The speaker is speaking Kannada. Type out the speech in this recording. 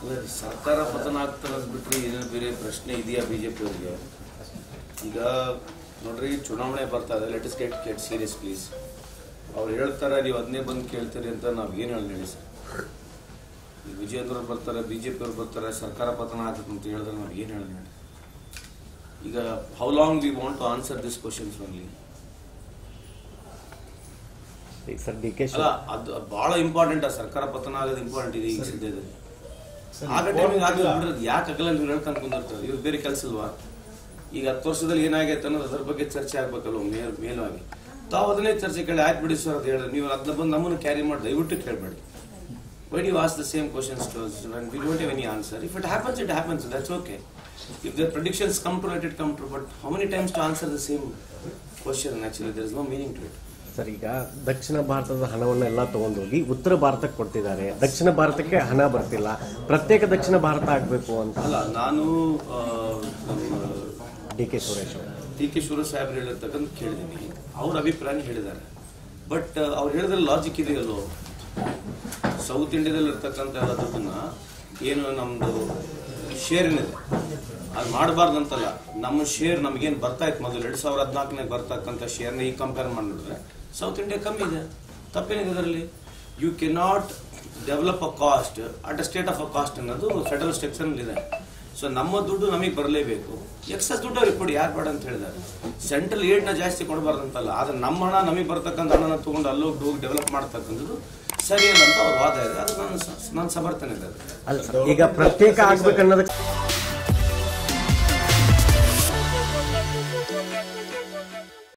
ಅಲ್ಲ, ಸರ್ಕಾರ ಪತನ ಆಗ್ತಾರದ್ ಬಿಟ್ರೆ ಏನೇನು ಬೇರೆ ಪ್ರಶ್ನೆ ಇದೆಯಾ ಬಿ ಜೆ ಪಿಯವರಿಗೆ ಈಗ ನೋಡ್ರಿ ಚುನಾವಣೆ ಬರ್ತಾ ಇದೆ let us get get serious please ಅವ್ರು ಹೇಳ್ತಾರೆ ನೀವು ಅದನ್ನೇ ಬಂದು ಕೇಳ್ತೀರಿ ಅಂತ ನಾವು ಏನು ಹೇಳಿ ಹೇಳಿ ಸರ್ ಈಗ ವಿಜಯೇಂದ್ರ ಅವ್ರು ಬರ್ತಾರೆ ಬಿ ಜೆ ಪಿಯವ್ರು ಬರ್ತಾರೆ ಸರ್ಕಾರ ಪತನ ಆಗ್ತದೆ ಅಂತ ಹೇಳಿದ್ರೆ ನಾವು ಏನು ಹೇಳಿ ಹೇಳಿ ಈಗ how long we want to answer this questions only ಈಗ ಸರ್ ಡಿ ಕೆ ಅಲ್ಲ ಅದು ಬಹಳ ಇಂಪಾರ್ಟೆಂಟ್ ಆ ಸರ್ಕಾರ ಪತನ ಆಗೋದು ಇಂಪಾರ್ಟೆಂಟ್ ಇದೆ ಈಗ ಸದ್ಯದಲ್ಲಿ ಆಗ ಟೈಮಿಗೆ ಆಗಿ ಬಿಡ್ರದು ಯಾಕೆ ಆಗಲ್ಲ ನೀವು ಹೇಳ್ಕೊಂಡು ಕುಂದಿರ್ತಾರೆ ಇವ್ರು ಬೇರೆ ಕೆಲಸ ಇಲ್ವಾ ಈಗ ಹತ್ತು ವರ್ಷದಲ್ಲಿ ಏನಾಗೈತೆ ಅನ್ನೋದು ಅದ್ರ ಬಗ್ಗೆ ಚರ್ಚೆ ಆಗ್ಬೇಕಲ್ವ ಮೇಲ್ ಮೇಲಾಗಿ ತಾವು ಅದನ್ನೇ ಚರ್ಚೆ ಕೇಳಿ ಆಯ್ತು ಬಿಡಿ ಸರ್ ಅಂತ ಹೇಳಿದ್ರೆ ನೀವು ಅದನ್ನ ಬಂದು ನಮ್ಮನ್ನು ಕ್ಯಾರಿ ಮಾಡಿ ದಯವಿಟ್ಟು ಕೇಳಬೇಡಿ why do ask the same questions too and we don't have any answer if it happens it happens that's okay if the predictions come true let it come true but how many times to answer the same question actually there is no meaning to it sir ಈಗ ದಕ್ಷಿಣ ಭಾರತದ ಹಣವನ್ನು ಎಲ್ಲ ತಗೊಂಡೋಗಿ ಉತ್ತರ ಭಾರತಕ್ಕೆ ಕೊಡ್ತಿದ್ದಾರೆ ದಕ್ಷಿಣ ಭಾರತಕ್ಕೆ ಹಣ ಬರ್ತಿಲ್ಲ ಪ್ರತ್ಯೇಕ ದಕ್ಷಿಣ ಭಾರತ ಆಗಬೇಕು ಅಂತ ಅಲ್ಲ ನಾನು ಆ, ನಮ್ಮ ಡಿ ಕೆ ಸುರೇಶ್ ಅವರು ಡಿ ಕೆ ಶಿವರಾಜ್ ಸಾಹೇಬ್ರು ಹೇಳಿರ್ತಕ್ಕಂಥ ಕೇಳಿದ್ದೀನಿ ಅವ್ರ ಅಭಿಪ್ರಾಯ ಹೇಳಿದ್ದಾರೆ ಬಟ್ ಅವ್ರು ಹೇಳಿದ್ರೆ ಲಾಜಿಕ್ ಇದೆಯಲ್ಲೋ ಸೌತ್ ಇಂಡಿಯಾದಲ್ಲಿ ಇರ್ತಕ್ಕಂಥ ಎಲ್ಲ ದುಡ್ಡನ್ನ ಏನು ನಮ್ಮದು ಶೇರ್ ಏನಿದೆ ಅದು ಮಾಡಬಾರ್ದಂತಲ್ಲ ನಮ್ಮ ಶೇರ್ ನಮಗೇನು ಬರ್ತಾ ಇತ್ತು ಮೊದಲು ಎರಡು ಸಾವಿರದ ಹದಿನಾಲ್ಕನಾಗ ಬರ್ತಕ್ಕಂಥ ಶೇರ್ನ ಈಗ ಕಂಪೇರ್ ಮಾಡಿ ನೋಡಿದ್ರೆ ಸೌತ್ ಇಂಡಿಯಾ ಕಮ್ಮಿ ಇದೆ ತಪ್ಪೇನಿದೆ ಅದರಲ್ಲಿ you cannot develop a caste at a state of a caste ಅನ್ನೋದು ಫೆಡರಲ್ ಸ್ಟ್ರಕ್ಚರ್ನಲ್ಲಿ ಇದೆ ಸೊ ನಮ್ಮ ದುಡ್ಡು ನಮಗೆ ಬರಲೇಬೇಕು ಎಕ್ಸಸ್ ದುಡ್ಡು ಅವ್ರಿಗೆ ಕೊಡಿ ಯಾರು ಬೇಡ ಅಂತ ಹೇಳಿದ್ದಾರೆ ಸೆಂಟ್ರಲ್ ಏಡ್ನ ಜಾಸ್ತಿ ಕೊಡಬಾರ್ದಂತಲ್ಲ ಆದ್ರೆ ನಮ್ಮ ಹಣ ನಮಗೆ ಬರ್ತಕ್ಕಂಥ ಹಣನ ತಗೊಂಡು ಅಲ್ಲೋಗಿ ಹೋಗಿ ಡೆವಲಪ್ ಮಾಡ್ತಕ್ಕಂಥದ್ದು ಸರಿಯಲ್ಲ ಅಂತ ಅವ್ರ ವಾದ ಇದೆ ಅದು ನನ್ನ ಸ- ನನ್ನ ಸಮರ್ಥನೆ ಇದೆ ಅದು. ಅಲ್ಲ ಸರ್ ಈಗ ಪ್ರತ್ಯೇಕ ಆಗ್ಬೇಕನ್ನೋದಕ್ಕೆ